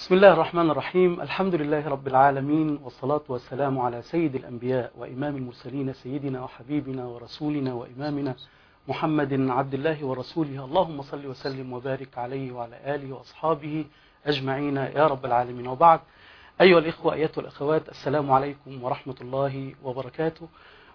بسم الله الرحمن الرحيم الحمد لله رب العالمين والصلاة والسلام على سيد الأنبياء وإمام المرسلين سيدنا وحبيبنا ورسولنا وإمامنا محمد عبد الله ورسوله اللهم صل وسلم وبارك عليه وعلى آله وأصحابه أجمعين يا رب العالمين وبعد أيها الإخوة أيتها الأخوات السلام عليكم ورحمة الله وبركاته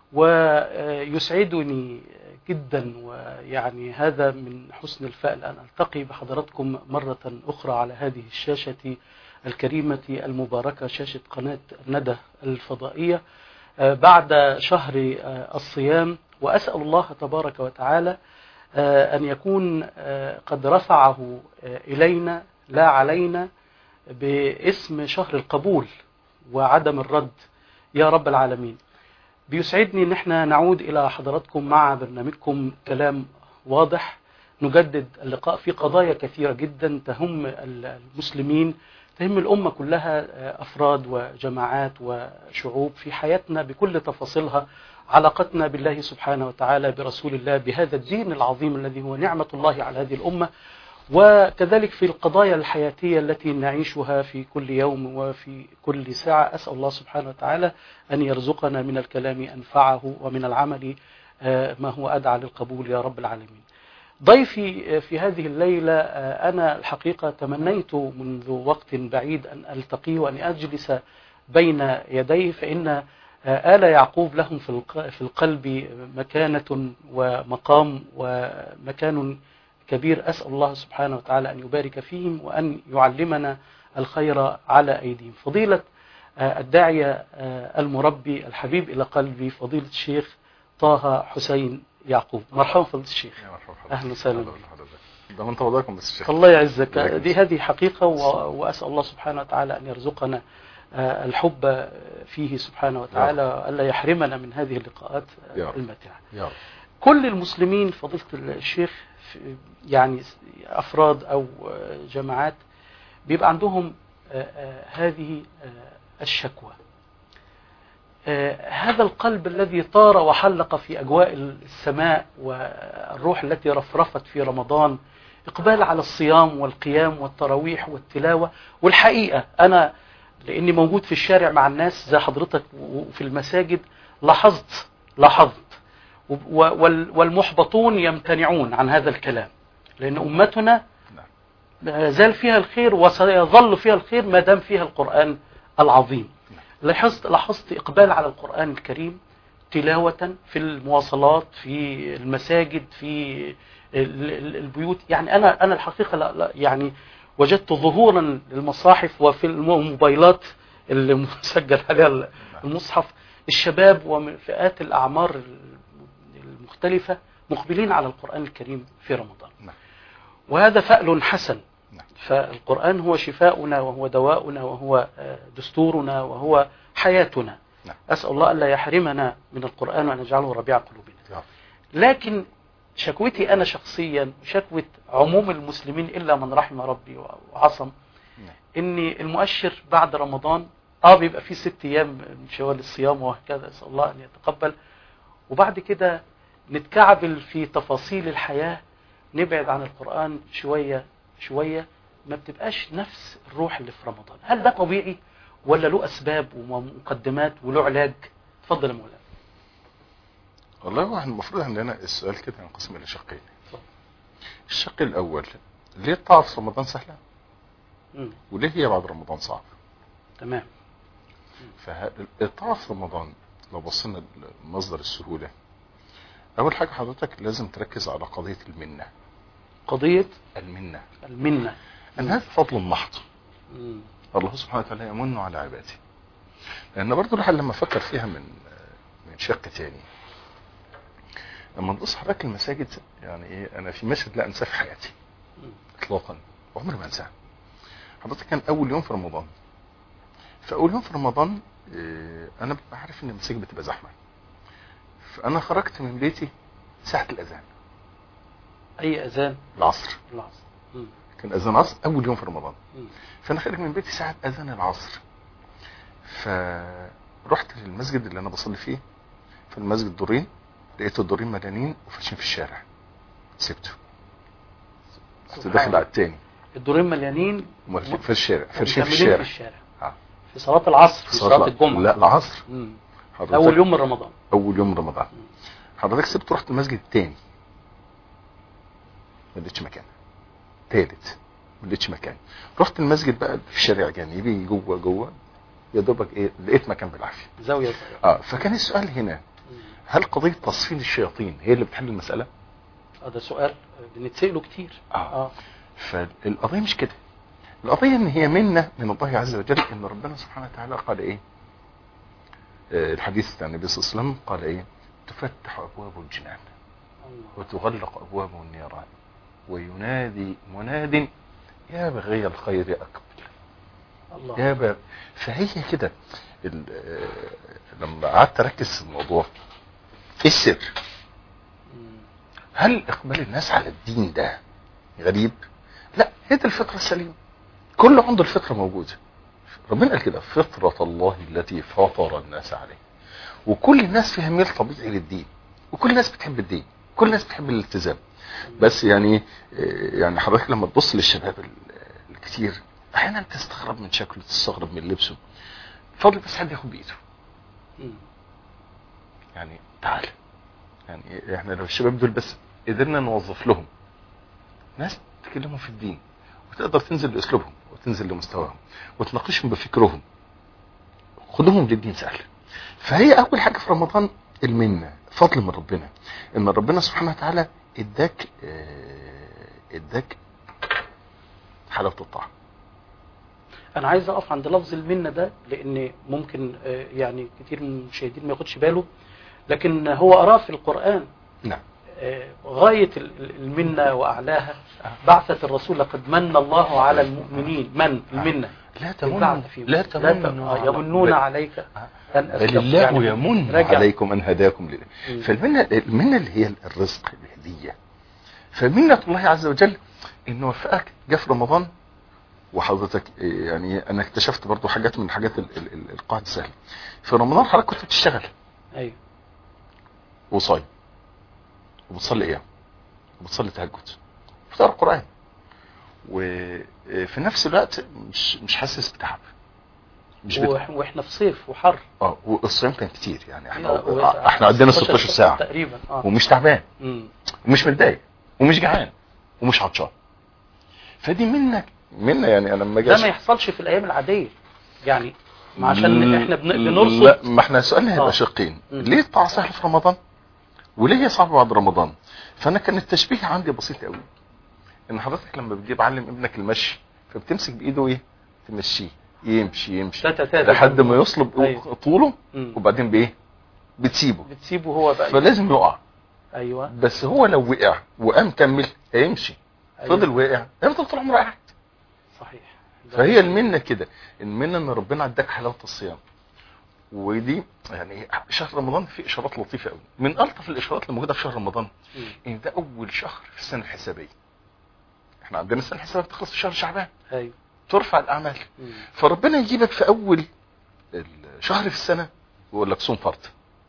ويسعدني جدا ويعني هذا من حسن الفأل أن ألتقي بحضراتكم مرة أخرى على هذه الشاشة الكريمة المباركة شاشة قناة الندى الفضائية بعد شهر الصيام وأسأل الله تبارك وتعالى أن يكون قد رفعه إلينا لا علينا باسم شهر القبول وعدم الرد يا رب العالمين بيسعدني ان احنا نعود الى حضراتكم مع برنامجكم كلام واضح نجدد اللقاء في قضايا كثيرة جدا تهم المسلمين تهم الأمة كلها أفراد وجماعات وشعوب في حياتنا بكل تفاصيلها علاقتنا بالله سبحانه وتعالى برسول الله بهذا الدين العظيم الذي هو نعمة الله على هذه الأمة وكذلك في القضايا الحياتية التي نعيشها في كل يوم وفي كل ساعة أسأل الله سبحانه وتعالى أن يرزقنا من الكلام أنفعه ومن العمل ما هو أدعى للقبول يا رب العالمين ضيفي في هذه الليلة أنا الحقيقة تمنيت منذ وقت بعيد أن ألتقيه وأن أجلس بين يديه فإن آل يعقوب لهم في القلب مكانة ومقام ومكان كبير أسأل الله سبحانه وتعالى أن يبارك فيهم وأن يعلمنا الخير على أيديهم فضيلة الداعية المربي الحبيب إلى قلبي فضيلة الشيخ طه حسين يعقوب مرحبا فضيلة الشيخ أهلا وسهلا ده من تفضلكم بس الشيخ الله يعزك دي هذه حقيقة وأسأل الله سبحانه وتعالى أن يرزقنا الحب فيه سبحانه وتعالى ألا يحرمنا من هذه اللقاءات الماتعة يا رب كل المسلمين فضيلة الشيخ يعني أفراد أو جماعات بيبقى عندهم هذه الشكوى هذا القلب الذي طار وحلق في أجواء السماء والروح التي رفرفت في رمضان إقبال على الصيام والقيام والتراويح والتلاوة والحقيقة أنا لأني موجود في الشارع مع الناس زي حضرتك وفي المساجد لاحظت لاحظت والمحبطون يمتنعون عن هذا الكلام لأن أمتنا زال فيها الخير وسيظل فيها الخير ما دام فيها القرآن العظيم لاحظت لاحظت إقبال على القرآن الكريم تلاوة في المواصلات في المساجد في البيوت يعني أنا أنا الحقيقة لا لا يعني وجدت ظهورا للمصاحف وفي الموبايلات اللي مسجل عليها المصحف الشباب وفئات الأعمار المختلفة مقبلين على القرآن الكريم في رمضان نعم. وهذا فأل حسن نعم. فالقرآن هو شفاؤنا وهو دواؤنا وهو دستورنا وهو حياتنا نعم. أسأل الله ألا يحرمنا من القرآن وأن يجعله ربيع قلوبنا يا لكن شكوتي أنا شخصيا شكوة عموم المسلمين إلا من رحم ربي وعصم نعم. إن المؤشر بعد رمضان اه بيبقى فيه ست أيام من شوال الصيام وهكذا أسأل الله أن يتقبل وبعد كده نتكعبل في تفاصيل الحياة نبعد عن القرآن شوية شوية ما بتبقاش نفس الروح اللي في رمضان هل ده طبيعي ولا له أسباب ومقدمات وله علاج تفضل يا مولانا والله هو احنا المفروض عندنا السؤال كده ينقسم الى شقين الشق الاول ليه الطاعه في رمضان سهله مم. وليه هي بعد رمضان صعبه تمام فالطاعه في رمضان لو بصينا لمصدر السهوله اول حاجه حضرتك لازم تركز على قضيه المنه قضية المنه المنة ان هذا فضل محض مم. الله سبحانه وتعالى يمن على عباده لان برضه الواحد لما فكر فيها من من شق تاني لما نبص حضرتك المساجد يعني ايه انا في مشهد لا انساه في حياتي مم. اطلاقا عمري ما انساه حضرتك كان اول يوم في رمضان في اول يوم في رمضان إيه انا ببقى عارف ان المساجد بتبقى زحمه فانا خرجت من بيتي ساعه الاذان أي أذان العصر العصر مم. كان اذان عصر اول يوم في رمضان مم. فانا خارج من بيتي ساعه اذان العصر فرحت للمسجد اللي انا بصلي فيه في المسجد دورين لقيت الدورين مليانين وفرشين في الشارع سبته رحت سبحان داخل الله. على التاني الدورين مليانين أمال في- في الشارع فرشين في ومكملين الشارع في الشارع آه. في صلاة العصر في صلاة صلاة لا- الجمعة لا العصر مم. حضرتك أول يوم من رمضان اول يوم رمضان حضرتك سبت رحت المسجد التاني ما لقيتش مكان تالت ما لقيتش مكان رحت المسجد بقى في شارع جانبي جوه جوه يا دوبك ايه لقيت مكان بالعافيه زاوية صغيرة اه فكان السؤال هنا مم. هل قضيه تصفين الشياطين هي اللي بتحل المساله اه ده سؤال بنتسأله كتير آه. اه فالقضيه مش كده القضيه ان هي منه من الله عز وجل ان ربنا سبحانه وتعالى قال ايه آه، الحديث بتاع النبي صلى الله عليه وسلم قال ايه تفتح ابواب الجنان الله. وتغلق أبواب النيران وينادي مناد يا بغي الخير أقبل الله يا باب فهي كده ال- آه، لما قعدت أركز في الموضوع إيه السر؟ مم. هل إقبال الناس على الدين ده غريب؟ لا هي دي الفطرة السليمة كل عنده الفطرة موجودة ربنا قال كده فطرة الله التي فطر الناس عليها وكل الناس فيها ميل طبيعي للدين وكل الناس بتحب الدين كل الناس بتحب الالتزام بس يعني آه، يعني حضرتك لما تبص للشباب ال- الكتير احيانا تستغرب من شكله تستغرب من لبسه فاضل بس حد ياخد بايده مم. يعني تعال يعني احنا لو الشباب دول بس قدرنا نوظف لهم ناس تكلمهم في الدين وتقدر تنزل لاسلوبهم وتنزل لمستواهم وتناقشهم بفكرهم خدهم للدين سهل فهي اول حاجه في رمضان المنه فضل من ربنا ان ربنا سبحانه وتعالى اداك آه، اداك حلاوه الطعم انا عايز اقف عند لفظ المنه ده لان ممكن آه، يعني كتير من المشاهدين ما ياخدش باله لكن هو اراه في القران نعم آه، غايه ال- ال- المنه واعلاها بعثه الرسول لقد من الله على المؤمنين من المنه لا البعث تمن فيهم. لا ت- تمن آه، يمنون عليك ان بل أسلموا. الله يعني يمن رجع. عليكم ان هداكم لله مم. فالمنة المنة اللي هي الرزق الهدية فمنة الله عز وجل انه وفقك جه في رمضان وحضرتك إيه، يعني انا اكتشفت برضو حاجات من حاجات ال- ال- ال- القاعدة السهلة في رمضان حضرتك كنت بتشتغل ايوه وصايم وبتصلي ايام وبتصلي تهجد وبتقرا قران وفي نفس الوقت مش مش حاسس بتعب مش بتعب وإح- واحنا في صيف وحر اه والصيام كان كتير يعني احنا و- احنا عندنا 16 16 ساعه تقريبا اه ومش تعبان مم. ومش متضايق ومش جعان ومش عطشان فدي منك منا يعني انا لما ده ما اجي يحصلش في الايام العاديه يعني ما عشان احنا بن- لا بنرصد ما احنا سؤالنا هيبقى آه. شقين مم. ليه الطاعه سهله في رمضان وليه هي صعبه بعد رمضان فانا كان التشبيه عندي بسيط قوي ان حضرتك لما بتجيب علم ابنك المشي فبتمسك بايده ايه تمشيه يمشي يمشي تاتا تاتا لحد ما يصلب أيوة. طوله مم. وبعدين بايه بتسيبه بتسيبه هو بقى فلازم يقع ايوه بس هو لو وقع وقام كمل هيمشي أيوة. فضل واقع هيفضل طول عمره قاعد صحيح ده فهي المنه كده المنه ان ربنا اداك حلاوه الصيام ودي يعني شهر رمضان فيه اشارات لطيفه قوي من الطف الاشارات اللي موجوده في شهر رمضان مم. ان ده اول شهر في السنه الحسابيه احنا عندنا السنه الحسابيه بتخلص في شهر شعبان ايوه ترفع الاعمال مم. فربنا يجيبك في اول الشهر في السنه ويقول لك صوم فرض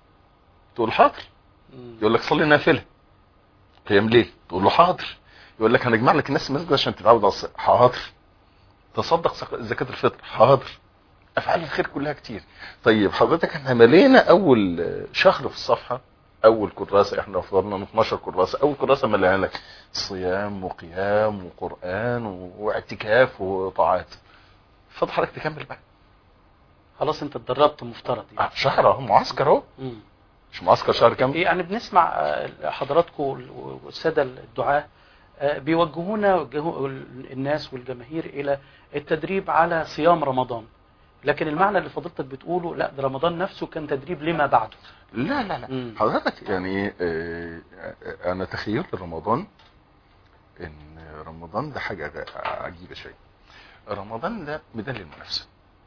تقول حاضر مم. يقول لك صلي نافله قيام ليل تقول له حاضر يقول لك هنجمع لك الناس في المسجد عشان تتعود على الصيام حاضر تصدق زك- زكاه الفطر حاضر افعال الخير كلها كتير طيب حضرتك احنا ملينا اول شهر في الصفحه اول كراسه احنا فضلنا من 12 كراسه اول كراسه ملينا لك صيام وقيام وقران واعتكاف وطاعات فضل حضرتك تكمل بقى خلاص انت اتدربت مفترض آه، يعني شهر اهو معسكر اهو مم. مش معسكر شهر كامل يعني بنسمع آه، حضراتكم وال- والساده الدعاه آه، بيوجهونا وجهوا الناس والجماهير الى التدريب على صيام رمضان لكن المعنى اللي فضيلتك بتقوله لا ده رمضان نفسه كان تدريب لما بعده لا لا لا مم. حضرتك يعني آه، آه، انا تخيل رمضان ان رمضان ده حاجه غ- عجيبه شويه رمضان ده ميدان للمنافسه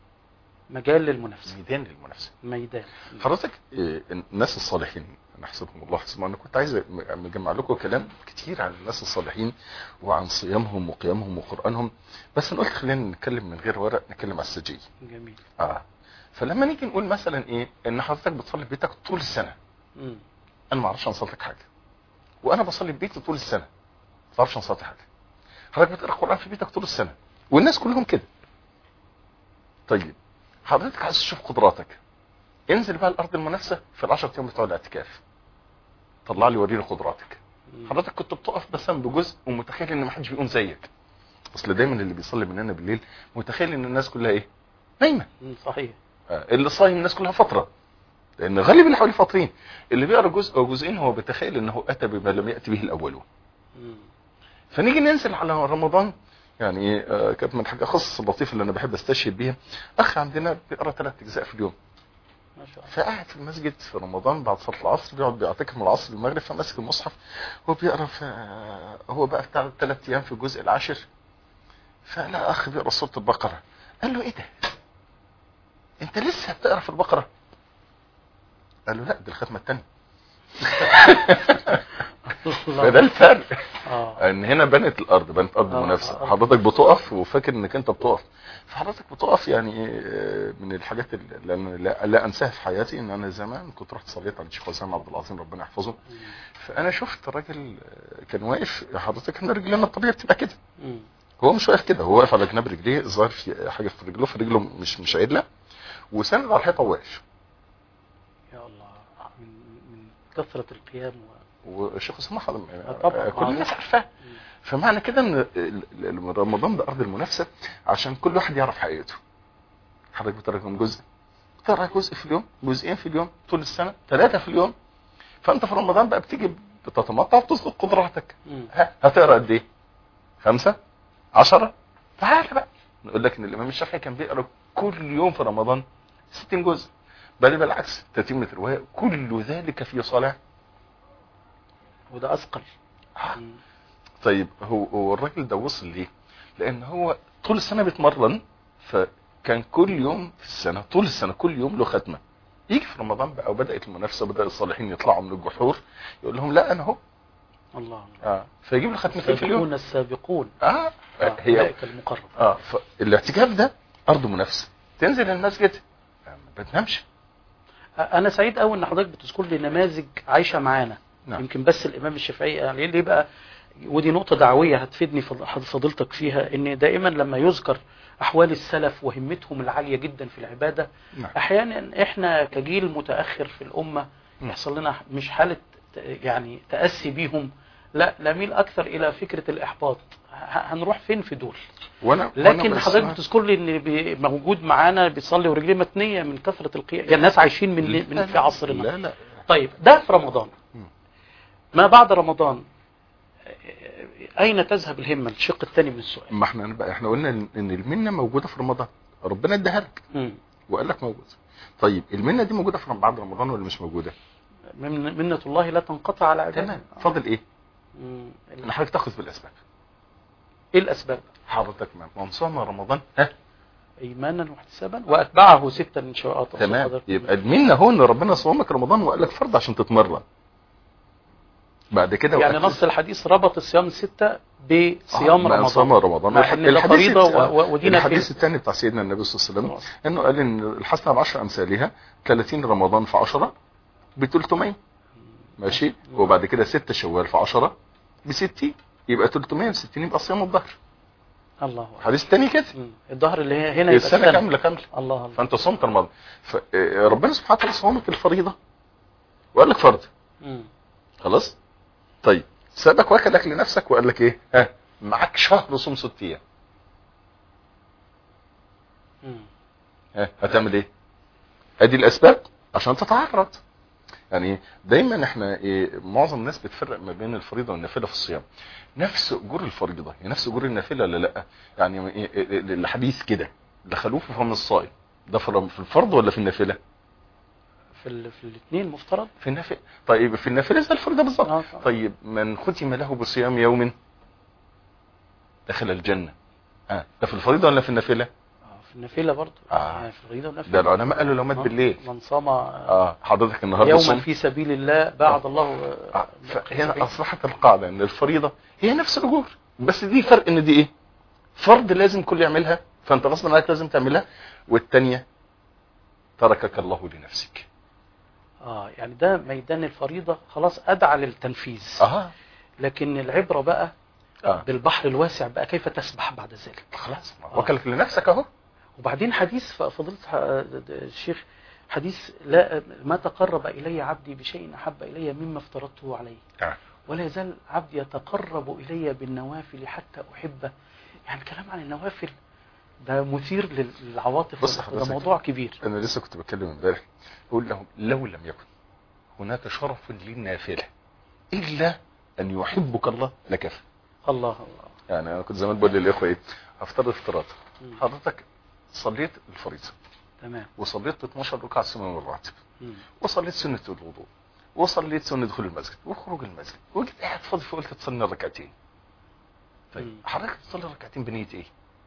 مجال للمنافسه ميدان للمنافسه ميدان حضرتك آه، الناس الصالحين انا احسبهم الله حسبهم انا كنت عايز م- مجمع لكم كلام كتير عن الناس الصالحين وعن صيامهم وقيامهم وقرانهم بس انا قلت خلينا نتكلم من غير ورق نتكلم على السجيه جميل اه فلما نيجي نقول مثلا ايه ان حضرتك بتصلي في بيتك طول السنه مم. انا ما اعرفش انصت لك حاجه وانا بصلي في بيتي طول السنه ما اعرفش انصت حاجه حضرتك بتقرا القران في بيتك طول السنه والناس كلهم كده طيب حضرتك عايز تشوف قدراتك انزل بقى الارض المنافسه في العشر ايام بتوع الاعتكاف طلع لي وريني قدراتك مم. حضرتك كنت بتقف مثلا بجزء ومتخيل ان ما حدش بيقوم زيك اصل دايما اللي بيصلي مننا بالليل متخيل ان الناس كلها ايه نايمه مم. صحيح آه، اللي صايم الناس كلها فتره لان غالب اللي حوالي فاطرين اللي بيقرا جزء او جزئين هو بيتخيل انه اتى بما لم ياتي به الاولون مم. فنيجي ننزل على رمضان يعني آه، كانت من الحاجات القصص اللطيفه اللي انا بحب استشهد بيها اخ عندنا بيقرا ثلاث اجزاء في اليوم ما شاء الله فقاعد في المسجد في رمضان بعد صلاه العصر بيقعد بيعتكف من العصر للمغرب فماسك المصحف وبيقرا في هو بقى بتاع ثلاث ايام في الجزء العاشر فلا اخ بيقرا سوره البقره قال له ايه ده؟ انت لسه بتقرا في البقره؟ قال له لا دي الختمه الثانيه فده الفرق اه ان هنا بنت الارض بنت ارض آه، منافسه آه. حضرتك بتقف وفاكر انك انت بتقف فحضرتك بتقف يعني آه، من الحاجات اللي انا لا, لا انساها في حياتي ان انا زمان كنت رحت صليت عند الشيخ حسام عبد العظيم ربنا يحفظه مم. فانا شفت راجل آه، كان واقف حضرتك احنا رجلنا الطبيعي بتبقى كده مم. هو مش واقف كده هو واقف على جناب رجليه الظاهر في حاجه في رجله في رجله مش مش عدله وساند على الحيطه وواقف يا الله من من كثرة القيام و... والشيخ حسام حضر- آه، طبعاً. آه، كل الناس عارفاه مم. فمعنى كده ان ال- ال- رمضان ده ارض المنافسه عشان كل واحد يعرف حقيقته حضرتك بتقرا كم جزء بتقرا جزء في اليوم جزئين في اليوم طول السنه ثلاثه في اليوم فانت في رمضان بقى بتيجي بتتمتع وتظبط قدراتك مم. ها هتقرا قد ايه خمسة عشرة تعالى بقى نقول لك ان الامام الشافعي كان بيقرا كل يوم في رمضان 60 جزء بل بالعكس تتمة الرواية كل ذلك في صلاة وده أثقل آه. مم. طيب هو هو الراجل ده وصل ليه؟ لان هو طول السنه بيتمرن فكان كل يوم في السنه طول السنه كل يوم له ختمه يجي في رمضان بقى وبدات المنافسه وبدا الصالحين يطلعوا من الجحور يقول لهم لا انا اهو الله اه فيجيب له ختمتين في اليوم السابقون السابقون اه آه. هي أولئك المقرب اه فالاعتكاف ده ارض منافسه تنزل المسجد آه، ما بتنامش أنا سعيد أوي إن حضرتك بتذكر لي نماذج عايشة معانا نعم يمكن بس الإمام الشافعي يعني ليه بقى ودي نقطة دعوية هتفيدني فض- فضيلتك فيها إن دائما لما يذكر أحوال السلف وهمتهم العالية جدا في العبادة نعم أحيانا إحنا كجيل متأخر في الأمة مم. يحصل لنا مش حالة ت- يعني تأسي بيهم لا نميل أكثر إلى فكرة الإحباط ه- هنروح فين في دول وانا لكن وأنا حضرتك بسمع- بتذكر لي ان بي- موجود معانا بيصلي ورجليه متنيه من كثره القيام يعني الناس عايشين من, لا، من لا، في عصرنا لا لا طيب ده في رمضان مم. ما بعد رمضان اين تذهب الهمه الشق الثاني من السؤال ما احنا بقى احنا قلنا ان إن المنه موجوده في رمضان ربنا اداها لك مم. وقال لك موجود طيب المنه دي موجوده في بعد رمضان ولا مش موجوده من منه الله لا تنقطع على عباده تمام فاضل ايه مم. ان حضرتك تاخذ بالاسباب ايه الاسباب حضرتك ما- من صام رمضان ها ايمانا واحتسابا واتبعه ستا ان شاء الله تمام حضرتك. يبقى المنه هو ان ربنا صومك رمضان وقال لك فرض عشان تتمرن بعد كده يعني وأكد- نص الحديث ربط الصيام الستة بصيام آه، من رمضان صام رمضان مع ان ده الحديث فريضه الت- و- و- ودينا الحديث فين الثاني بتاع سيدنا النبي صلى الله عليه وسلم انه قال ان الحسنه بعشر امثالها 30 رمضان في 10 ب 300 ماشي وبعد كده 6 شوال في 10 ب 60 يبقى 360 يبقى صيام الظهر الله أكبر. حديث تاني كده مم. الظهر اللي هي هنا يبقى السنه السنة. كامله كامله الله الله فانت صمت رمضان فربنا سبحانه وتعالى صومك الفريضه وقال لك فرض مم. خلاص طيب سابك واكلك لنفسك وقال لك ايه ها معاك شهر صوم ست ايام مم. ها هتعمل ايه ادي الاسباب عشان تتعرض يعني دايما احنا إيه معظم الناس بتفرق ما بين الفريضه والنافله في الصيام نفس اجور الفريضه هي نفس اجور النافله ولا لا يعني إيه- إيه- إيه الحديث كده دخلوه في فم الصائم ده في في الفرض ولا في النافله في ال... في الاثنين مفترض في النافله طيب في النافله زي الفريضه بالظبط آه. طيب من ختم له بصيام يوم دخل الجنه اه ده في الفريضه ولا في النافله آه، في النافله برضه آه. يعني في الفريضه والنافله ده العلماء قالوا لو مات آه. بالليل من صام اه حضرتك النهارده يوما صوم في سبيل الله بعد الله آه، فهنا اصبحت القاعده ان الفريضه هي نفس الاجور بس دي فرق ان دي ايه فرض لازم كل يعملها فانت غصبا عنك لازم تعملها والثانيه تركك الله لنفسك اه يعني ده ميدان الفريضه خلاص ادعى للتنفيذ اه لكن العبره بقى اه بالبحر الواسع بقى كيف تسبح بعد ذلك خلاص آه. وكلك لنفسك اهو وبعدين حديث ف- فضيلة ح- الشيخ حديث لا ما تقرب إلي عبدي بشيء أحب إلي مما افترضته عليه آه. ولا يزال عبدي يتقرب إلي بالنوافل حتى أحبه يعني الكلام عن النوافل ده مثير لل- للعواطف بص ده حضرتك. موضوع كبير انا لسه كنت بتكلم امبارح بقول لهم لو لم يكن هناك شرف للنافله الا ان يحبك الله لكفى الله الله يعني انا كنت زمان بقول للاخوه ايه هفترض افتراض مم. حضرتك صليت الفريضه تمام وصليت 12 ركعه سنه الراتب مم. وصليت سنه الوضوء وصليت سنه دخول المسجد وخروج المسجد وجيت قاعد فاضي فقلت تصلي ركعتين طيب مم. حضرتك تصلي ركعتين بنيه ايه؟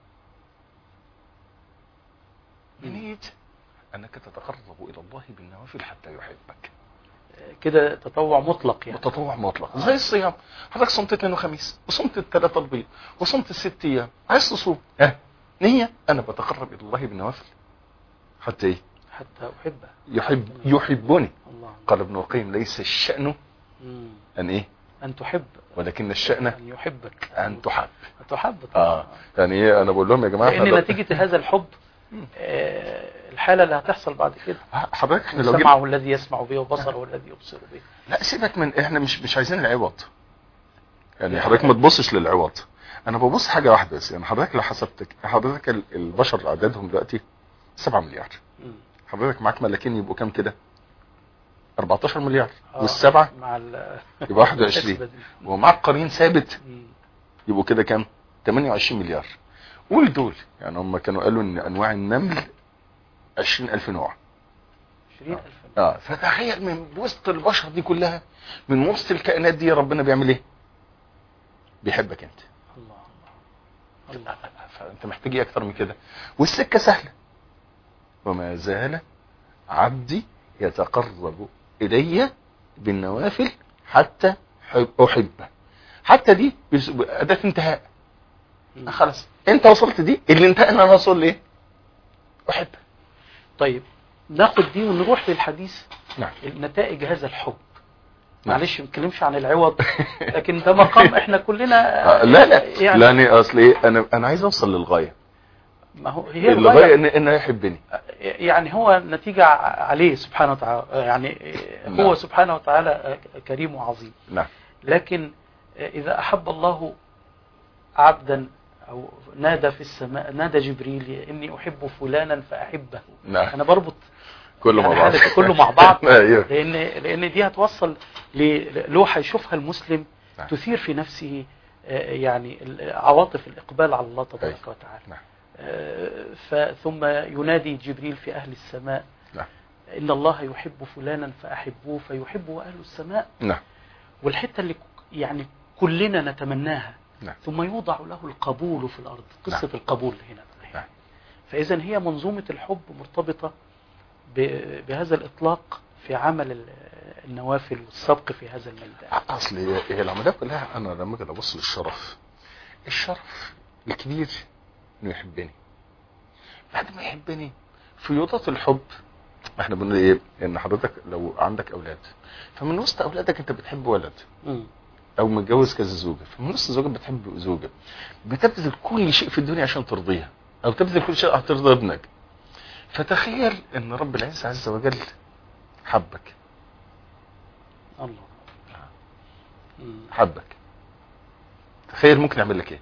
بنيه انك تتقرب الى الله بالنوافل حتى يحبك كده تطوع مطلق يعني تطوع مطلق زي الصيام حضرتك صمت اثنين وخميس وصمت الثلاثة البيض وصمت الست ايام عايز تصوم ها نية انا بتقرب الى الله بالنوافل حتى ايه حتى أحبه يحب يحبني الله قال ابن القيم ليس الشأن مم. ان ايه أن تحب ولكن الشأن أن يحبك ان تحب أن تحب طبعا اه يعني ايه انا بقول لهم يا جماعة لأن إحنا لو- نتيجة هذا الحب مم. آه، الحالة اللي هتحصل بعد كده حضرتك احنا لو جبنا سمعه الذي يسمع به وبصره الذي يبصر به لا سيبك من احنا مش مش عايزين العوض يعني حضرتك ما تبصش للعوض انا ببص حاجه واحده بس يعني حضرتك لو حسبتك حضرتك ال- البشر عددهم دلوقتي 7 مليار مم. حضرتك معاك ملاكين يبقوا كام كده 14 مليار آه، والسبعه مع ال يبقى 21 الحسبة دي. ومعاك قرين ثابت مم. يبقوا كده كام 28 مليار قول دول يعني هم كانوا قالوا ان انواع النمل 20000 نوع 20000 اه فتخيل من وسط البشر دي كلها من وسط الكائنات دي ربنا بيعمل ايه بيحبك انت الله الله الله فانت محتاج ايه اكتر من كده والسكه سهله وما زال عبدي يتقرب الي بالنوافل حتى حب- احبه حتى دي بس- اداه انتهاء مم. خلاص انت وصلت دي اللي انتهى ان انا اوصل لايه احب طيب ناخد دي ونروح للحديث نعم نتائج هذا الحب نعم. معلش ما نتكلمش عن العوض لكن ده مقام احنا كلنا آه، لا لا يعني لاني اصل ايه انا انا عايز اوصل للغايه ما هو هي الغايه الغاية ان انه يحبني يعني هو نتيجة عليه سبحانه وتعالى يعني نعم. هو سبحانه وتعالى كريم وعظيم نعم لكن إذا أحب الله عبدا أو نادى في السماء نادى جبريل إني أحب فلانا فأحبه نعم أنا بربط كله مع يعني بعض حالة كله مع بعض ايوه لأن لأن دي هتوصل للوحة يشوفها المسلم نعم. تثير في نفسه آه، يعني ال- عواطف الإقبال على الله تبارك أيوة. وتعالى نعم. آه، ف- ثم ينادي جبريل في أهل السماء نعم. إن الله يحب فلانا فأحبوه فيحبه أهل السماء نعم والحتة اللي ك- يعني كلنا نتمناها نعم. ثم يوضع له القبول في الأرض قصة نعم. القبول هنا نعم. فإذا هي منظومة الحب مرتبطة ب- بهذا الإطلاق في عمل ال- النوافل والسبق في هذا الميدان اصل هي هي العمليه كلها انا لما كده ابص للشرف الشرف الكبير انه يحبني بعد ما يحبني فيوضات الحب احنا بنقول ايه ان حضرتك لو عندك اولاد فمن وسط اولادك انت بتحب ولد مم. او متجوز كذا زوجه فمن وسط زوجك بتحب زوجه بتبذل كل شيء في الدنيا عشان ترضيها او تبذل كل شيء عشان ترضي ابنك فتخيل ان رب العزه عز وجل حبك الله مم. حبك تخيل ممكن يعمل لك ايه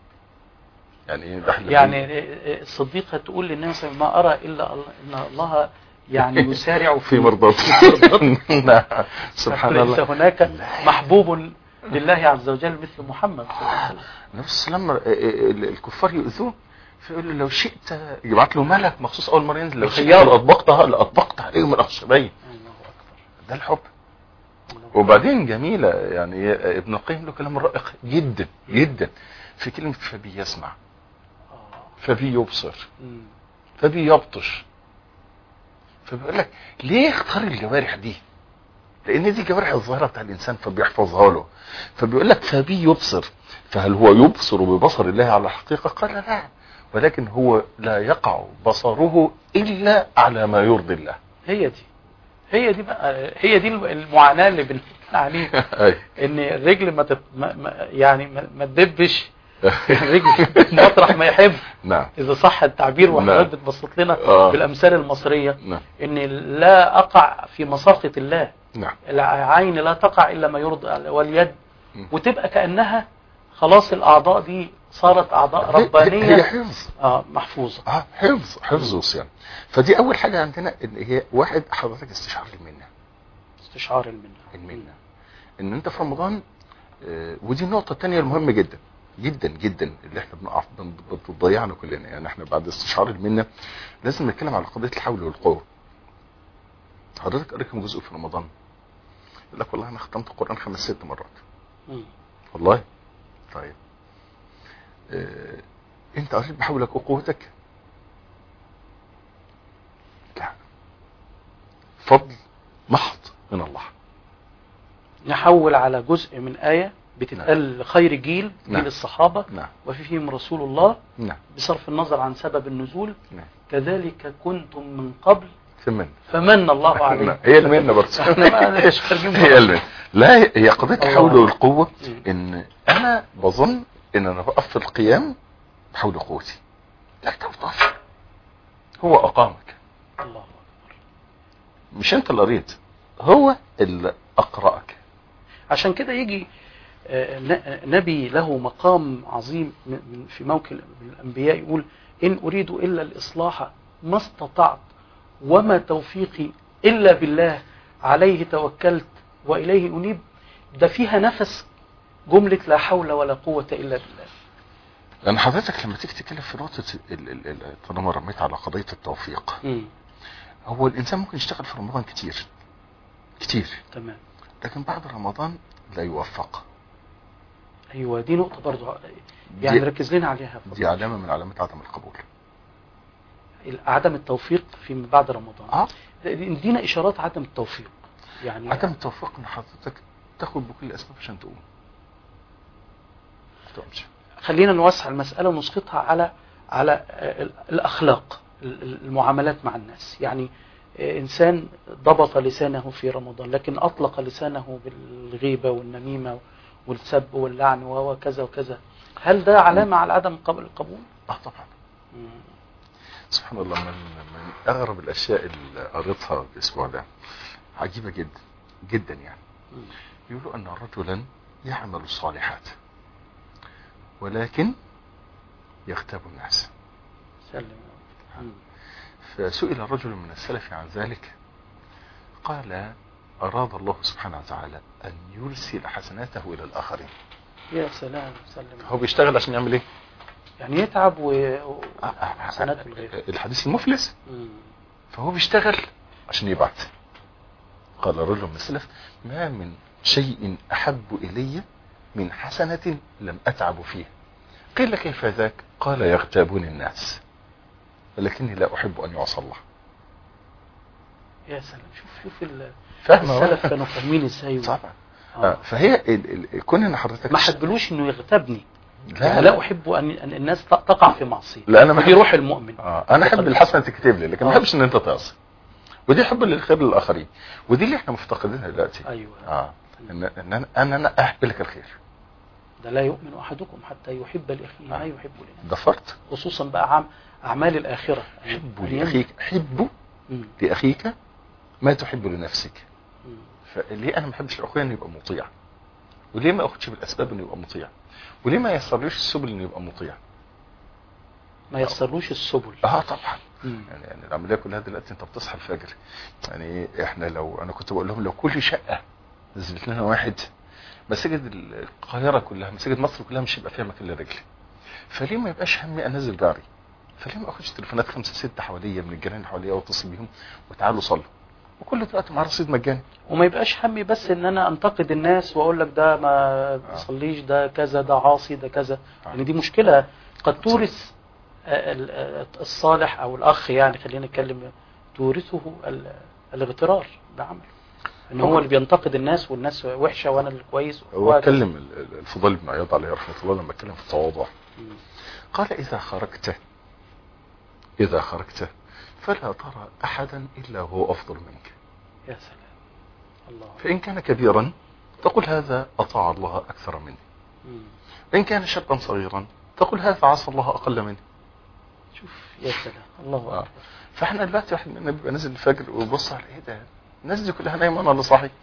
يعني ايه ده احنا يعني الصديقة تقول للناس ما أرى إلا الله- إن الله يعني يسارع في مرضات نعم سبحان ليس الله هناك محبوب لله عز وجل مثل محمد صلى الله عليه وسلم نفس لما الكفار يؤذوه فيقول له لو شئت يبعت له ملك مخصوص اول مره ينزل لو شئت خيار. لاطبقتها لاطبقت عليهم الاخشبين الله أكبر ده الحب الله أكبر. وبعدين جميله يعني ابن القيم له كلام رائق جدا جدا في كلمه فبي يسمع آه. فبي يبصر مم. فبي يبطش فبيقول لك ليه اختار الجوارح دي لان دي الجوارح الظاهره بتاع الانسان فبيحفظها له فبيقول لك فبي يبصر فهل هو يبصر ببصر الله على الحقيقه قال لا ولكن هو لا يقع بصره الا على ما يرضي الله هي دي هي دي بقى هي دي المعاناة اللي بن... عليه أي. ان الرجل ما, تت... ما... ما يعني ما, ما تدبش الرجل مطرح ما يحب نعم اذا صح التعبير نعم. وحضرتك بتبسط لنا آه. بالامثال المصريه نعم ان لا اقع في مساقط الله نعم العين لا تقع الا ما يرضى واليد مم. وتبقى كانها خلاص الاعضاء دي صارت اعضاء هي- هي ربانيه حفظ اه محفوظه اه حفظ حفظ وصيانه فدي اول حاجه عندنا ان هي واحد حضرتك استشعار المنه استشعار المنه المنه ان انت في رمضان آه، ودي النقطه الثانيه المهمه جدا جدا جدا اللي احنا بنقع بن- بتضيعنا كلنا يعني احنا بعد استشعار المنه لازم نتكلم على قضيه الحول والقوه حضرتك قريت كم جزء في رمضان يقول لك والله انا ختمت القران خمس ست مرات مم. والله طيب آه، انت قريت بحولك وقوتك لا فضل محض من الله نحول على جزء من آية بتتقال لخير جيل جيل نعم. الصحابة نعم وفي فيهم رسول الله نعم بصرف النظر عن سبب النزول نعم كذلك كنتم من قبل ثمن فمن الله عليكم هي المنة برضه احنا بقى مش خارجين هي المنة لا هي- هي قضية الله. الحول والقوة مم. ان انا بظن ان انا بقف في القيام بحول قوتي لا توقف هو اقامك الله أكبر. مش انت اللي قريت هو اللي اقرأك عشان كده يجي آه، ن- نبي له مقام عظيم م- من- في موكل من الأنبياء يقول إن أريد إلا الإصلاح ما استطعت وما توفيقي إلا بالله عليه توكلت وإليه أنيب ده فيها نفس جملة لا حول ولا قوة إلا بالله لان حضرتك لما تيجي تتكلم في نقطة ال- ال- ال- طالما رميت على قضية التوفيق مم. هو الانسان ممكن يشتغل في رمضان كتير كتير تمام لكن بعد رمضان لا يوفق أيوة دي نقطة برضو يعني دي, ركز لنا عليها دي علامة من علامات عدم القبول عدم التوفيق في بعد رمضان اه ادينا إشارات عدم التوفيق يعني عدم التوفيق ان حضرتك تاخد بكل الاسباب عشان تقوم ما تقومش خلينا نوسع المسألة ونسقطها على على آه، الأخلاق ال- المعاملات مع الناس يعني آه، إنسان ضبط لسانه في رمضان لكن أطلق لسانه بالغيبة والنميمة والسب واللعن وكذا وكذا هل ده علامة على عدم قبل القبول؟ اه طبعا سبحان الله من من اغرب الاشياء اللي قريتها الاسبوع ده عجيبه جدا جدا يعني يقولوا ان رجلا يعمل الصالحات ولكن يغتاب الناس سلم مم. فسئل رجل من السلف عن ذلك قال أراد الله سبحانه وتعالى أن يرسل حسناته إلى الآخرين يا سلام سلم هو بيشتغل عشان يعمل إيه؟ يعني يتعب و حسنات الغير الحديث المفلس مم. فهو بيشتغل عشان يبعت قال رجل من السلف ما من شيء أحب إلي من حسنة لم أتعب فيها قيل كيف ذاك قال يغتابون الناس ولكني لا أحب أن يعصى الله يا سلام شوف شوف ال- فاهم السلف كانوا فاهمين ازاي و- طبعا آه. آه. فهي ال- ال- كون ان حضرتك ما حبلوش انه يغتابني لا يعني لا احب ان ان الناس ت- تقع في معصيه لا انا ما ودي روح المؤمن آه. انا احب الحسنه تكتب لي لكن ما آه. احبش ان انت تعصي ودي حب للخير للاخرين ودي اللي احنا مفتقدينها دلوقتي ايوه اه ان ان انا ان انا احب لك الخير ده لا يؤمن احدكم حتى يحب لاخيه ما آه. يحب لنفسه ده فرض خصوصا بقى عام اعمال الاخره يعني حب أن لاخيك حب مم. لاخيك ما تحب لنفسك مم. فليه انا ما بحبش اخويا انه يبقى مطيع وليه ما اخدش بالاسباب انه يبقى مطيع وليه ما يسرليش السبل انه يبقى مطيع ما يسرلوش السبل اه طبعا مم. يعني يعني العمليه كلها دلوقتي انت بتصحى الفجر يعني احنا لو انا كنت بقول لهم لو كل شقه نزلت لنا واحد مساجد القاهره كلها مساجد مصر كلها مش هيبقى فيها مكان للرجل فليه ما يبقاش همي انزل جاري فليه ما اخدش تليفونات خمسه سته حواليا من الجيران اللي حواليا واتصل بيهم وتعالوا صلوا وكل دلوقتي معاه رصيد مجاني وما يبقاش همي بس ان انا انتقد الناس واقول لك ده ما بيصليش ده كذا ده عاصي ده كذا آه. يعني دي مشكله قد تورث آه، ال- آه، الصالح او الاخ يعني خلينا نتكلم تورثه ال- الاغترار بعمله ان هو اللي بينتقد الناس والناس وحشه وانا اللي كويس هو وهكذا. اتكلم ال- ال- الفضيل بن عياض عليه رحمه الله لما اتكلم في التواضع مم. قال اذا خرجت اذا خرجت فلا ترى احدا الا هو افضل منك يا سلام الله فإن كان كبيرا تقول هذا أطاع الله أكثر مني مم. إن كان شابا صغيرا تقول هذا عصى الله أقل مني شوف يا سلام الله آه. أكبر فاحنا دلوقتي واحد مننا بيبقى نازل الفجر ويبص على ايه ده الناس دي كلها نايمه انا اللي صاحي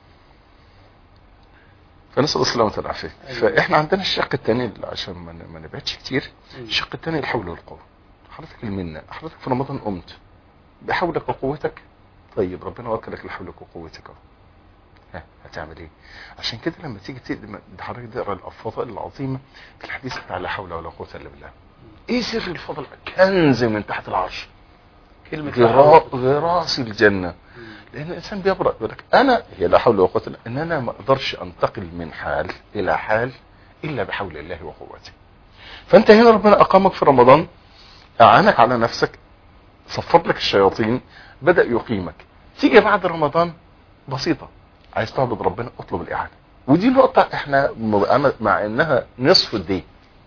فنسال الله السلامه والعافيه أيوة. فاحنا عندنا الشق الثاني عشان ما ن- ما نبعدش كتير مم. الشق الثاني الحول والقوه حضرتك المنه حضرتك في رمضان قمت بحولك وقوتك طيب ربنا وكلك لحولك وقوتك اهو ها هتعمل ايه عشان كده لما تيجي تقدم ده حضرتك تقرا الفضائل العظيمه في الحديث بتاع لا حول ولا قوه الا بالله ايه سر الفضل كنز من تحت العرش كلمة غرا- غراس الجنة مم. لأن الإنسان بيبرأ يقول لك أنا هي لا حول ولا قوة إلا إن أنا ما أقدرش أنتقل من حال إلى حال إلا بحول الله وقوته فأنت هنا ربنا أقامك في رمضان أعانك على نفسك صفر لك الشياطين بدأ يقيمك تيجي بعد رمضان بسيطة عايز تعبد ربنا اطلب الإعانة ودي نقطة احنا م- أنا- مع انها نصف الدين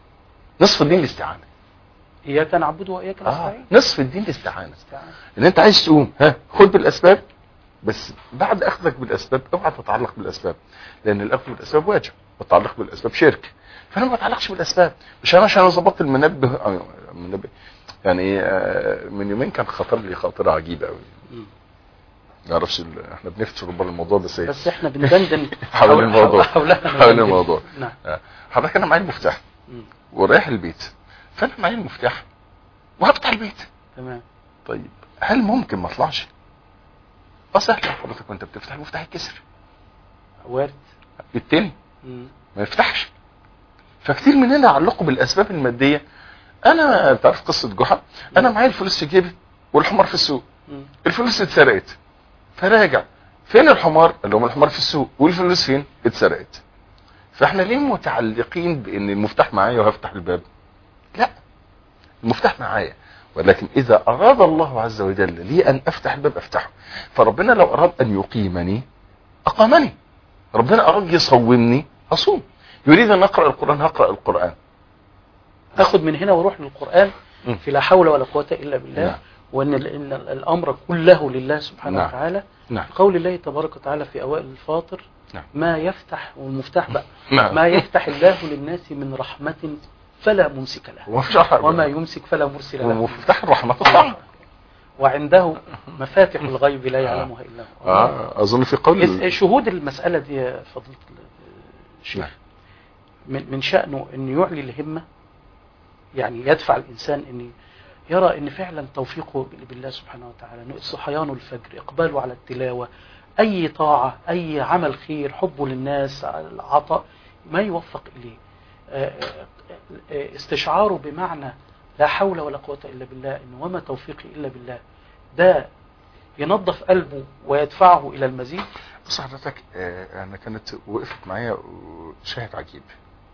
نصف الدين الاستعانة إياك نعبد وإياك آه. نستعين نصف الدين الاستعانة استعان. ان انت عايز تقوم ها خد بالاسباب بس بعد اخذك بالاسباب اوعى تتعلق بالاسباب لان الاخذ بالاسباب واجب والتعلق بالاسباب شرك فانا ما اتعلقش بالاسباب مش انا عشان ظبطت المنبه أو المنبه يعني إيه، آه، من يومين كان خطر لي خاطره عجيبه قوي مم. ما اعرفش ال- احنا بنفتش ربما الموضوع بس ايه بس احنا بندندن حول الموضوع. حولها حول بندندن. الموضوع. نعم آه، حضرتك انا معايا المفتاح مم. ورايح البيت فانا معايا المفتاح وهفتح البيت تمام طيب هل ممكن ما اطلعش؟ اه سهل حضرتك وانت بتفتح المفتاح يتكسر وارد التاني مم. ما يفتحش فكتير مننا علقوا بالاسباب الماديه انا انت عارف قصه جحا انا معايا الفلوس في جيبي والحمار في السوق مم. الفلوس اتسرقت فراجع فين الحمار اللي هم الحمار في السوق والفلوس فين اتسرقت فاحنا ليه متعلقين بان المفتاح معايا وهفتح الباب لا المفتاح معايا ولكن اذا اراد الله عز وجل لي ان افتح الباب افتحه فربنا لو اراد ان يقيمني اقامني ربنا اراد يصومني اصوم يريد ان اقرا القران هقرا القران اخد من هنا واروح للقرآن مم. في لا حول ولا قوة إلا بالله نعم. وأن ال- إن الأمر كله لله سبحانه نعم. وتعالى نعم قول الله تبارك وتعالى في أوائل الفاطر نعم. ما يفتح والمفتاح بقى نعم ما يفتح الله للناس من رحمة فلا ممسك له وما فيش أحد وما يمسك فلا مرسل له ومفتاح الرحمه الطاعه وعنده مفاتح الغيب لا يعلمها إلا هو اه اظن في قول إذ- شهود المسألة دي يا فضيلة الشيخ نعم. من من شأنه أن يعلي الهمة يعني يدفع الإنسان أن يرى أن فعلا توفيقه بالله سبحانه وتعالى أنه صحيان الفجر إقباله على التلاوة أي طاعة أي عمل خير حبه للناس العطاء ما يوفق إليه آه، آه، آه، استشعاره بمعنى لا حول ولا قوة إلا بالله إن وما توفيقي إلا بالله ده ينظف قلبه ويدفعه إلى المزيد بص حضرتك آه، انا كانت وقفت معايا شاهد عجيب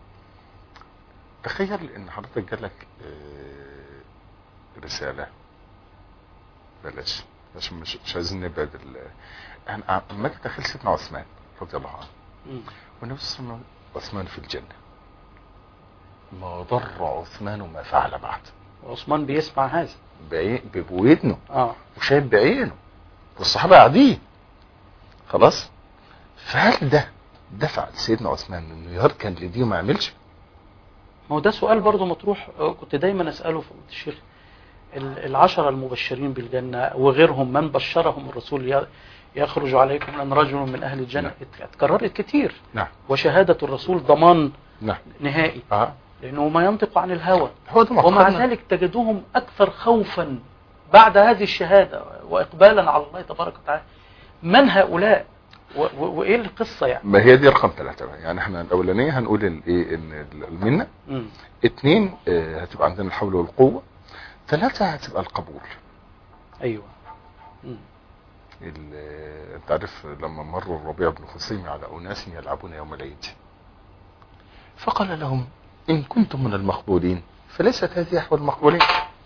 تخيل ان حضرتك جالك آه، رسالة بلاش عشان مش, مش عايزين نبعد ال انا لما اجي اتخيل سيدنا عثمان رضي الله عنه مم. والنبي صلى الله عليه وسلم عثمان في الجنة ما ضر عثمان ما فعل بعد وعثمان بيسمع هذا بعي- بودنه اه وشايف بعينه والصحابة قاعدين خلاص فهل ده دفع سيدنا عثمان انه يركن لدي وما يعملش ما هو ده سؤال برضه مطروح آه، كنت دايما اساله في الشيخ ال- العشرة المبشرين بالجنة وغيرهم من بشرهم الرسول ي- يخرج عليكم أن رجل من أهل الجنة نعم. ات- اتكررت كتير نعم وشهادة الرسول ضمان نعم نهائي اه لأنه ما ينطق عن الهوى هو ده ومع معتقدنا. ذلك تجدهم أكثر خوفا بعد هذه الشهادة وإقبالا على الله تبارك وتعالى من هؤلاء و- و- وإيه القصة يعني ما هي دي رقم ثلاثة بقى. يعني احنا الاولانية هنقول الايه ان المنة مم. اتنين آه، هتبقى عندنا الحول والقوة ثلاثة هتبقى القبول أيوة مم. ال- آه، انت عارف لما مر الربيع بن خثيم على اناس يلعبون يوم العيد فقال لهم ان كنتم من المقبولين فليست هذه احوال المقبولين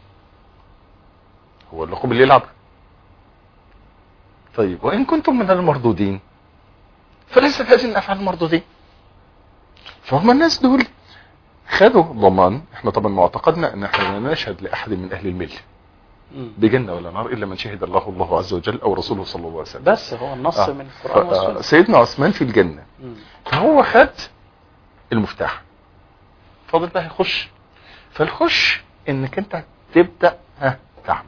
هو اللقب اللي يلعب طيب وان كنتم من المردودين فليست هذه الافعال المردودين فهم الناس دول خدوا ضمان احنا طبعا معتقدنا ان احنا لا نشهد لاحد من اهل المله مم. بجنة ولا نار إلا من شهد الله الله عز وجل أو رسوله صلى الله عليه وسلم بس هو النص آه. من القرآن ف- آه، والسنة سيدنا عثمان في الجنة مم. فهو خد المفتاح فاضل بقى يخش فالخش انك انت تبدا ها تعمل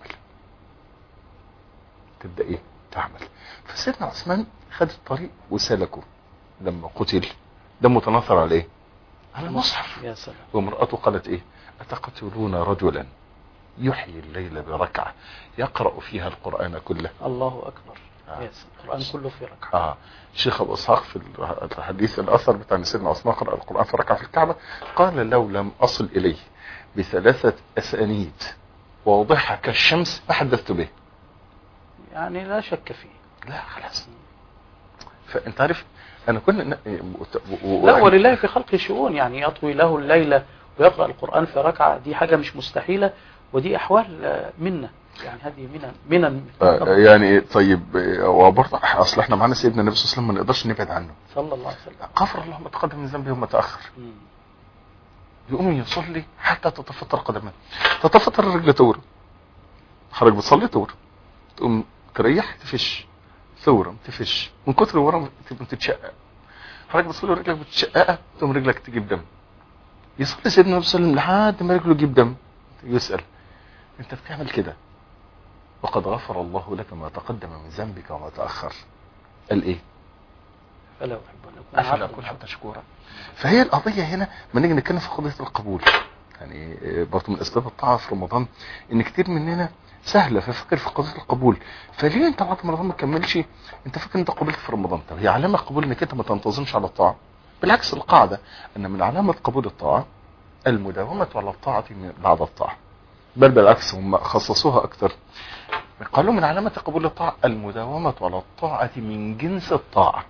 تبدا ايه تعمل فسيدنا عثمان خد الطريق وسلكه لما قتل ده متناثر على ايه على المصحف يا سلام وامرأته قالت ايه اتقتلون رجلا يحيي الليل بركعة يقرأ فيها القرآن كله الله اكبر آه. يا سلام القران كله في ركعه اه الشيخ ابو اسحاق في الحديث الاثر بتاع إن سيدنا عثمان قرأ القرآن في ركعة في الكعبة قال لو لم اصل اليه بثلاثة اسانيد واوضحها كالشمس ما حدثت به يعني لا شك فيه لا خلاص فانت عارف انا كنا ن- و- و- لا ولله في خلق شؤون يعني يطوي له الليلة ويقرأ القرآن في ركعة دي حاجة مش مستحيلة ودي أحوال آه، منا يعني هذه منن منن آه، يعني طيب آه، وبرضه اصل احنا معانا سيدنا النبي صلى الله عليه وسلم ما نقدرش نبعد عنه صلى الله عليه وسلم غفر الله ما تقدم من ذنبه وما تاخر مم. يقوم يصلي حتى تتفطر قدمه تتفطر الرجل تورم حضرتك بتصلي تورم تقوم تريح تفش ثورم تفش من كتر الورم تبقى تتشقق حضرتك بتصلي ورجلك بتتشقق تقوم رجلك تجيب دم يصلي سيدنا النبي صلى الله عليه وسلم لحد ما رجله تجيب دم يسأل انت بتعمل كده وقد غفر الله لك ما تقدم من ذنبك وما تأخر قال ايه فلا أحب أن أكون افلا عبدا اكون حتى شكورا فهي القضيه هنا ما نيجي نتكلم في قضيه القبول يعني آه، برضه من اسباب الطاعه في رمضان ان كتير مننا سهله ففكر في قضيه القبول فليه انت بعد رمضان ما تكملش انت فاكر انت قبلت في رمضان طب هي علامه قبول انك انت ما تنتظمش على الطاعه بالعكس القاعده ان من علامه قبول الطاعه المداومه على الطاعه من- بعد الطاعه بل بالعكس هم خصصوها اكثر قالوا من علامه قبول الطاعه المداومه على الطاعه من جنس الطاعه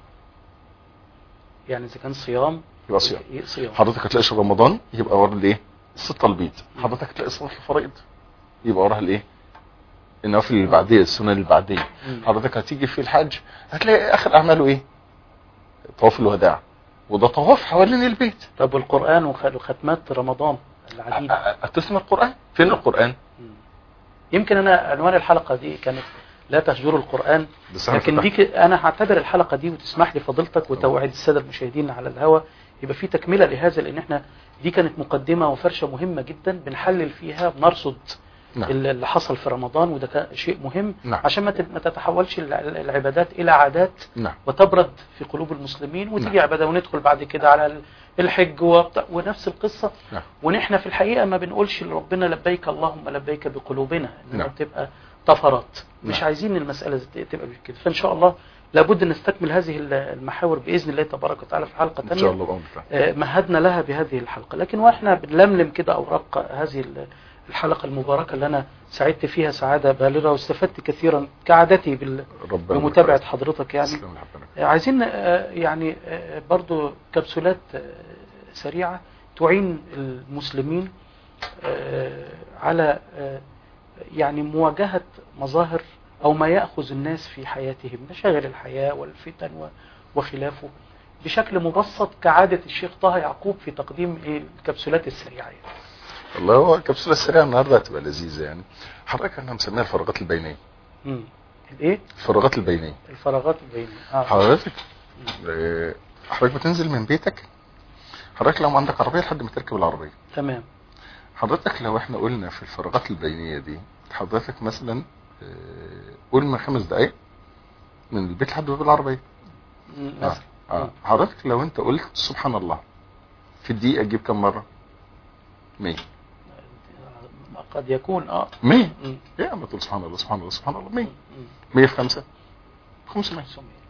يعني إذا كان صيام يبقى صيام ي- صيام حضرتك هتلاقي شهر رمضان يبقى ورا الايه الستة البيض حضرتك هتلاقي صلاة الفرائض يبقى وراها الايه النوافل اللي بعديه السنن اللي بعديه مم. حضرتك هتيجي في الحج هتلاقي اخر اعماله ايه طواف الوداع وده طواف حوالين البيت طب والقرآن وخ- وختمات رمضان العديدة هتسمع القرآن فين القرآن مم. يمكن أنا عنوان الحلقة دي كانت لا تهجروا القرآن بس أنا لكن فتحت. دي ك- انا هعتبر الحلقه دي وتسمح لي فضيلتك وتوعد الساده المشاهدين على الهوا يبقى في تكمله لهذا لان احنا دي كانت مقدمه وفرشه مهمه جدا بنحلل فيها بنرصد نعم. اللي حصل في رمضان وده كان شيء مهم نعم. عشان ما ت- ما تتحولش الع- العبادات الى عادات نعم وتبرد في قلوب المسلمين وتيجي نعم. عباده وندخل بعد كده على ال- الحج وبتاع- ونفس القصه نعم ونحن في الحقيقه ما بنقولش لربنا لبيك اللهم لبيك بقلوبنا انما نعم. بتبقى طفرات مش نعم. عايزين المساله زي- تبقى كده فان شاء الله لابد نستكمل هذه ال- المحاور باذن الله تبارك وتعالى في حلقه ان ثانيه شاء الله بأمر الله آه، مهدنا لها بهذه الحلقه لكن واحنا بنلملم كده اوراق هذه ال- الحلقه المباركه اللي انا سعدت فيها سعاده بالغه واستفدت كثيرا كعادتي بال- ربنا بمتابعه يبارك. حضرتك يعني تسلم لحضرتك. آه، عايزين آه، يعني آه، برضو كبسولات آه، سريعة تعين المسلمين آه، على آه، يعني مواجهة مظاهر أو ما يأخذ الناس في حياتهم مشاغل الحياة والفتن و- وخلافه بشكل مبسط كعادة الشيخ طه يعقوب في تقديم إيه الكبسولات السريعة يعني. والله هو الكبسوله السريعه النهارده هتبقى لذيذه يعني حضرتك انا مسميها الفراغات البينيه مم. الإيه؟ الفراغات البينيه الفراغات البينية آه. حضرتك آه، حضرتك بتنزل من بيتك حضرتك لو ما عندك عربيه لحد ما تركب العربيه تمام حضرتك لو احنا قلنا في الفراغات البينيه دي حضرتك مثلا آه، قول من خمس دقائق من البيت لحد باب العربيه مم. آه. مثلا آه. مم. حضرتك لو انت قلت سبحان الله في الدقيقه تجيب كم مره 100 قد يكون اه 100 مم. يا ما تقول سبحان الله سبحان الله سبحان الله 100 مم. 100 في 5 500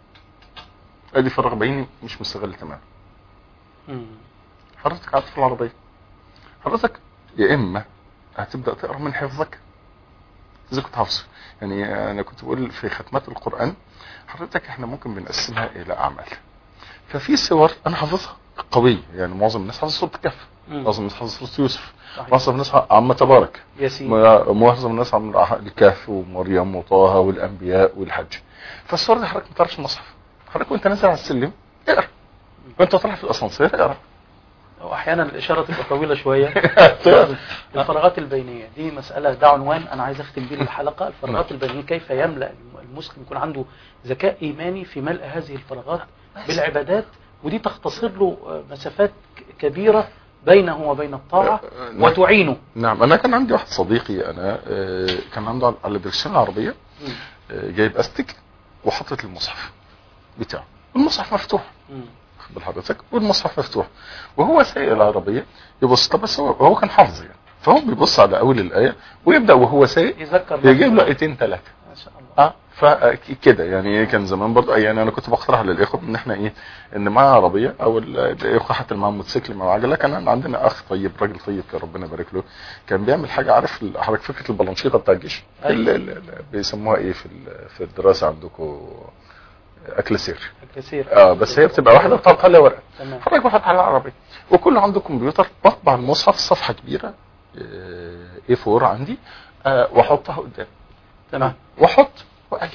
ادي فراغ بيني مش مستغل تمام مم. حضرتك قاعد في العربيه حضرتك يا اما هتبدا تقرا من حفظك اذا كنت حافظه يعني انا كنت بقول في ختمات القران حضرتك احنا ممكن بنقسمها الى اعمال ففي سور انا حافظها قويه يعني معظم الناس حافظ سوره الكهف مم. معظم الناس حافظ سوره يوسف صحيح. معظم الناس عم تبارك ياسين معظم الناس عم الكهف ومريم وطه والانبياء والحج فالسور دي حضرتك ما تعرفش المصحف حضرتك وانت نازل على السلم اقرا وانت طالع في الاسانسير اقرا واحيانا الاشاره تبقى طويله شويه تقرا. الفراغات البينيه دي مساله ده عنوان انا عايز اختم بيه الحلقه الفراغات البينيه كيف يملا المسلم يكون عنده ذكاء ايماني في ملء هذه الفراغات بالعبادات ودي تختصر له آه، مسافات ك- كبيرة بينه وبين الطاعة آه، نعم. وتعينه نعم انا كان عندي واحد صديقي انا آه، كان عنده على- على الدركسيون العربيه مم. آه، جايب استك وحطت المصحف بتاعه المصحف مفتوح مم. خد بال حضرتك والمصحف مفتوح وهو سايق العربيه يبص طب بس هو هو كان حافظ يعني فهو بيبص على اول الايه ويبدا وهو سايق يذكر يجيب له نفسه. ايتين ثلاثه ما شاء الله اه فكده يعني كان زمان برضه يعني انا كنت بقترح للاخوه ان احنا ايه ان معاه عربيه او ال- الاخوه حتى اللي معاهم موتوسيكل مع عجله كان عندنا اخ طيب راجل طيب كان ربنا يبارك له كان بيعمل حاجه عارف ال- حضرتك فكره البلانشيطه بتاع الجيش أيوة. ال- ال- ال- بيسموها ايه في ال- في الدراسه عندكم اكل سير كثير اه بس هي بتبقى واحده وطبقه لها ورقه تمام حضرتك بحط على العربيه وكل عنده كمبيوتر بطبع المصحف صفحه كبيره اي 4 عندي آه، واحطها قدام تمام واحط واقلب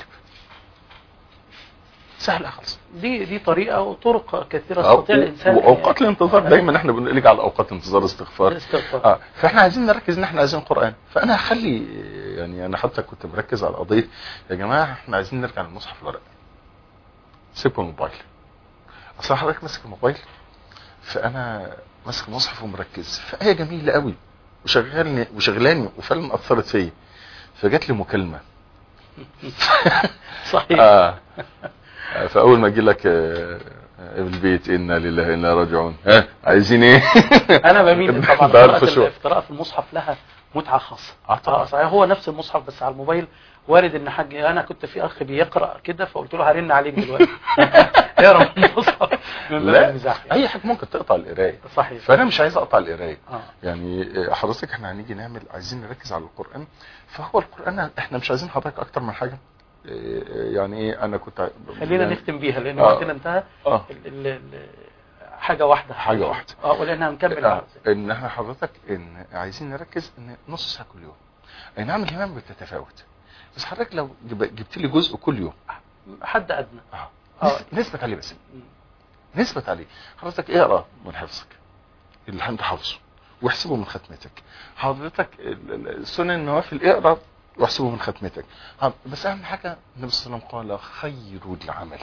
سهله خالص دي دي طريقة وطرق كثيرة آه، يستطيع الإنسان واوقات الانتظار دايما احنا بنقول لك على اوقات انتظار استغفار الاستغفار اه فاحنا عايزين نركز ان احنا عايزين قران فانا هخلي يعني انا حتى كنت مركز على قضيه يا جماعه احنا عايزين نرجع للمصحف الورق سيبوا الموبايل اصل حضرتك ماسك الموبايل فانا ماسك المصحف ومركز فآية جميلة قوي وشغلني وشغلاني وفعلا اثرت فيا فجات لي مكالمه صحيح آه. آه، فاول ما اجي لك آه، آه، البيت انا لله انا راجعون ها عايزين ايه انا بميل طبعا ده قراءة الخشوع. ال- قراءة المصحف لها متعة خاصة اه طبعا اه صحيح هو نفس المصحف بس على الموبايل وارد ان حاج انا كنت في اخ بيقرا كده فقلت له هرن عليك دلوقتي اقرا المصحف من باب لا المزاح يعني. اي حاجه ممكن تقطع القرايه صحيح فانا مش عايز اقطع القرايه اه يعني آه، حضرتك احنا هنيجي نعمل عايزين نركز على القران فهو القران احنا مش عايزين حضرتك اكتر من حاجه آه، آه، يعني ايه انا كنت ع- خلينا يعني نختم بيها لان آه. وقتنا انتهى اه ال ال ال حاجة واحدة حاجة واحدة. اه ولان هنكمل آه، بعد ان احنا حضرتك ان عايزين نركز ان نص ساعه كل يوم اي نعم الهمم بتتفاوت بس حضرتك لو جب- جبت لي جزء كل يوم حد ادنى اه آه. نثبت عليه بس مم. نثبت عليه حضرتك اقرا من حفظك اللي انت حافظه واحسبه من ختمتك حضرتك ال- ال- السنن النوافل اقرا واحسبه من ختمتك ها، بس اهم حاجه النبي صلى الله عليه وسلم قال خير العمل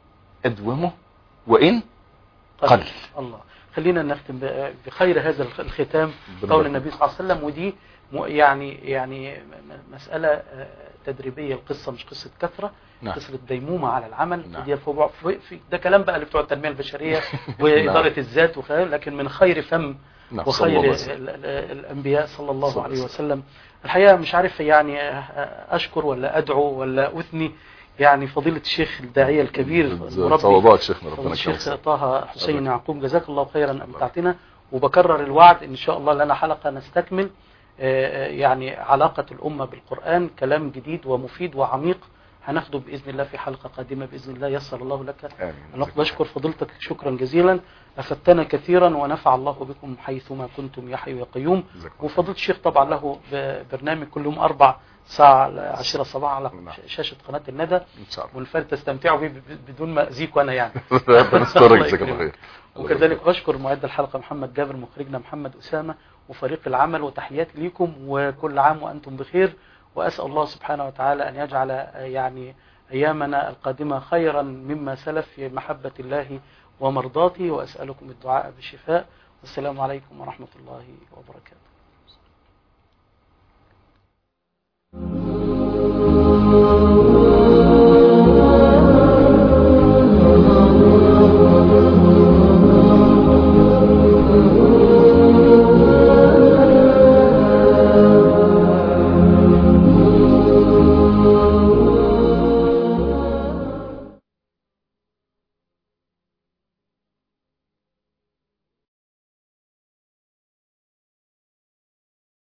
ادومه وان قل الله خلينا نختم ب- بخير هذا الخ- الختام قول النبي صلى الله عليه وسلم ودي م- يعني يعني م- م- مسألة آه، تدريبية القصة مش قصة كثرة نعم. قصة الديمومة على العمل نعم. ودي في في- في- ده كلام بقى اللي بتوع التنمية البشرية وإدارة الذات وخير لكن من خير فم نعم، صلى الله وخير عليه وسلم. ال- ال- الأنبياء صلى الله صلى الله عليه عليه وسلم الحقيقة مش عارف يعني آه، أشكر ولا أدعو ولا أثني يعني فضيلة الشيخ الداعية الكبير المربي صوابات شيخنا ربنا الشيخ يكرمك طه حسين أبدا. يعقوب جزاك الله خيرا أمتعتنا وبكرر الوعد إن شاء الله لنا حلقة نستكمل آه، يعني علاقة الأمة بالقرآن كلام جديد ومفيد وعميق هناخده بإذن الله في حلقة قادمة بإذن الله يسر الله لك امين أنا بشكر فضيلتك شكرا جزيلا أفدتنا كثيرا ونفع الله بكم حيثما كنتم يا حي يا قيوم جزاك الله وفضيلة الشيخ طبعا له ب- برنامج كل يوم أربع ساعة عشرة صباحا على نعم. شاشة قناة الندى ان شاء الله والفرد تستمتعوا به ب- بدون ما أذيك وأنا يعني ربنا يسترك الله جزاك الله يكرمك. خير وكذلك بشكر معد الحلقة محمد جابر مخرجنا محمد أسامة وفريق العمل وتحياتي ليكم وكل عام وأنتم بخير وأسأل الله سبحانه وتعالى أن يجعل آه، يعني أيامنا القادمة خيرا مما سلف في محبة الله ومرضاته وأسألكم الدعاء بالشفاء والسلام عليكم ورحمة الله وبركاته